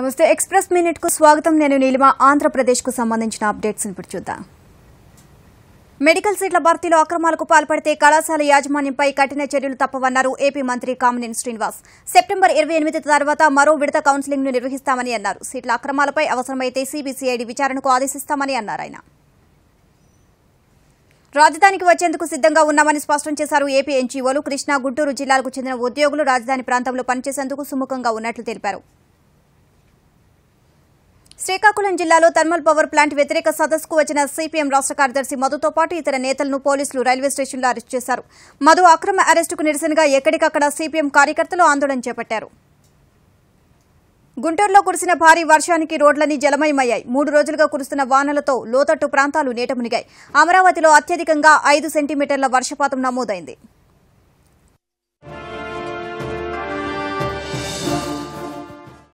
నమస్తే express minute కు స్వాగతం నేను నీలిమ ఆంధ్రప్రదేశ్ కు సంబంధించిన అప్డేట్స్ ఇప్పుడు చూద్దాం మెడికల్ సీట్ల భర్తీలో అక్రమాలకు పాల్పడితే కళాశాల యాజమాన్యంపై కఠిన చర్యలు తప్పవన్నారు ఏపీ మంత్రి కామినేని శ్రీనివాస్ సెప్టెంబర్ ఇరవై ఎనిమిది తర్వాత మరో విడత కౌన్సిలింగ్ ను నిర్వహిస్తామని అన్నారు సీట్ల అక్రమాలపై అవసరమైతే సీబీసీఐడి విచారణకు ఆదేశిస్తామని అన్నారు ఆయన రాజధానికి వచ్చేందుకు సిద్దంగా ఉన్నామని స్పష్టం చేశారు ఏపీ ఎన్జీఓలు కృష్ణా గుంటూరు జిల్లాలకు చెందిన ఉద్యోగులు రాజధాని ప్రాంతంలో పనిచేసేందుకు సుముఖంగా ఉన్నట్లు తెలిపారు శ్రీకాకుళం జిల్లాలో థర్మల్ పవర్ ప్లాంట్ వ్యతిరేక సదస్సుకు వచ్చిన సిపిఎం రాష్ట్ర కార్యదర్శి మధుతో పాటు ఇతర నేతలను పోలీసులు రైల్వే స్టేషన్లో అరెస్ట్ చేశారు మధు అక్రమ అరెస్టుకు నిరసనగా ఎక్కడికక్కడ సిపిఎం కార్యకర్తలు ఆందోళన చేపట్టారు గుంటూరులో కురిసిన భారీ వర్షానికి రోడ్లన్నీ జలమయమయ్యాయి మూడు రోజులుగా కురుస్తున్న వానలతో లోతట్టు ప్రాంతాలు నీట మునిగాయి అమరావతిలో అత్యధికంగా ఐదు సెంటీమీటర్ల వర్షపాతం నమోదైంది